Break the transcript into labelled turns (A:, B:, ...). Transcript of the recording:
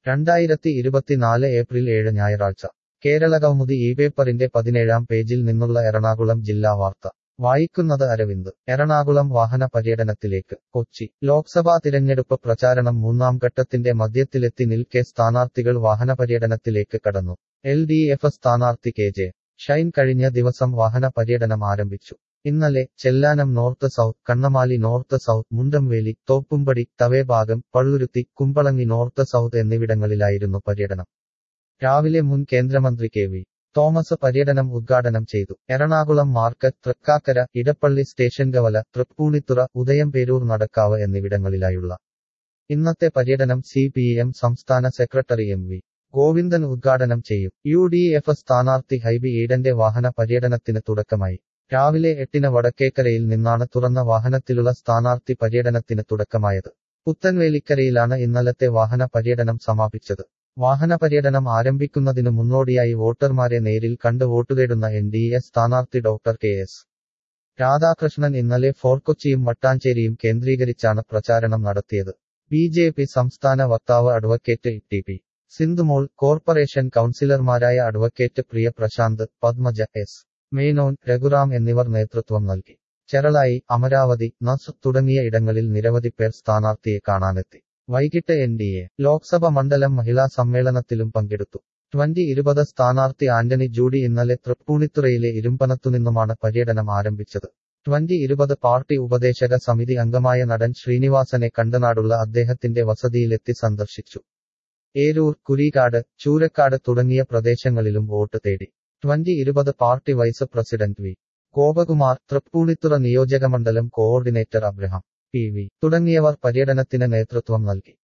A: രണ്ടായിരത്തി ഇരുപത്തിനാല് ഏപ്രിൽ ഏഴ് ഞായറാഴ്ച കേരളകൗമുദി ഈ പേപ്പറിന്റെ പതിനേഴാം പേജിൽ നിന്നുള്ള എറണാകുളം ജില്ലാ വാർത്ത വായിക്കുന്നത് അരവിന്ദ് എറണാകുളം വാഹന പര്യടനത്തിലേക്ക് കൊച്ചി ലോക്സഭാ തിരഞ്ഞെടുപ്പ് പ്രചാരണം മൂന്നാം ഘട്ടത്തിന്റെ മധ്യത്തിലെത്തി നിൽക്കെ സ്ഥാനാർത്ഥികൾ വാഹന പര്യടനത്തിലേക്ക് കടന്നു എൽ ഡി എഫ് സ്ഥാനാർത്ഥി കെ ജെ ഷൈൻ കഴിഞ്ഞ ദിവസം വാഹന പര്യടനം ആരംഭിച്ചു ഇന്നലെ Chellanam north south Kannamali north south Mundamveli Thoppumpady തവേഭാഗം പള്ളുരുത്തി കുമ്പളങ്ങി നോർത്ത് സൗത്ത് എന്നിവിടങ്ങളിലായിരുന്നു പര്യടനം രാവിലെ മുൻ കേന്ദ്രമന്ത്രി കെ വി തോമസ് പര്യടനം ഉദ്ഘാടനം ചെയ്തു എറണാകുളം മാർക്കറ്റ് തൃക്കാക്കര ഇടപ്പള്ളി സ്റ്റേഷൻ കവല തൃപ്പൂണിത്തുറ ഉദയംപേരൂർ നടക്കാവ് എന്നിവിടങ്ങളിലായുള്ള ഇന്നത്തെ പര്യടനം സി പി എം സംസ്ഥാന സെക്രട്ടറി എം വി ഗോവിന്ദൻ ഉദ്ഘാടനം ചെയ്യും യു ഡി എഫ് സ്ഥാനാർത്ഥി ഹൈബി ഈഡന്റെ വാഹന പര്യടനത്തിന് തുടക്കമായി രാവിലെ എട്ടിന് വടക്കേക്കരയിൽ നിന്നാണ് തുറന്ന വാഹനത്തിലുള്ള സ്ഥാനാർത്ഥി പര്യടനത്തിന് തുടക്കമായത് പുത്തൻവേലിക്കരയിലാണ് ഇന്നലത്തെ വാഹന പര്യടനം സമാപിച്ചത് വാഹന പര്യടനം ആരംഭിക്കുന്നതിനു മുന്നോടിയായി വോട്ടർമാരെ നേരിൽ കണ്ട് വോട്ടുതേടുന്ന എൻ ഡി എ സ്ഥാനാർത്ഥി ഡോക്ടർ കെ എസ് രാധാകൃഷ്ണൻ ഇന്നലെ ഫോർക്കൊച്ചിയും മട്ടാഞ്ചേരിയും കേന്ദ്രീകരിച്ചാണ് പ്രചാരണം നടത്തിയത് ബി ജെ പി സംസ്ഥാന വക്താവ് advocate T P Sindhumol corporation കൗൺസിലർമാരായ അഡ്വക്കേറ്റ് പ്രിയ പ്രശാന്ത് പത്മജ എസ് മേനോൻ രഘുറാം എന്നിവർ നേതൃത്വം നൽകി ചെറളായി അമരാവതി നസ് തുടങ്ങിയ ഇടങ്ങളിൽ നിരവധി പേർ സ്ഥാനാർത്ഥിയെ കാണാനെത്തി വൈകിട്ട് എൻ ഡി എ ലോക്സഭ മണ്ഡലം മഹിളാ സമ്മേളനത്തിലും പങ്കെടുത്തു ട്വന്റി ഇരുപത് സ്ഥാനാർത്ഥി ആന്റണി ജൂഡി ഇന്നലെ തൃപ്പൂണിത്തുറയിലെ ഇരുമ്പനത്തുനിന്നുമാണ് പര്യടനം ആരംഭിച്ചത് ട്വന്റി ഇരുപത് പാർട്ടി ഉപദേശക സമിതി അംഗമായ നടൻ ശ്രീനിവാസനെ കണ്ടനാടുള്ള അദ്ദേഹത്തിന്റെ വസതിയിലെത്തി സന്ദർശിച്ചു ഏരൂർ കുരീകാട് ചൂരക്കാട് തുടങ്ങിയ പ്രദേശങ്ങളിലും വോട്ട് തേടി ട്വന്റി ഇരുപത് party vice president V Gopakumar Tripunithura നിയോജകമണ്ഡലം കോഓർഡിനേറ്റർ അബ്രഹാം പി വി തുടങ്ങിയവർ പര്യടനത്തിന് നേതൃത്വം നൽകി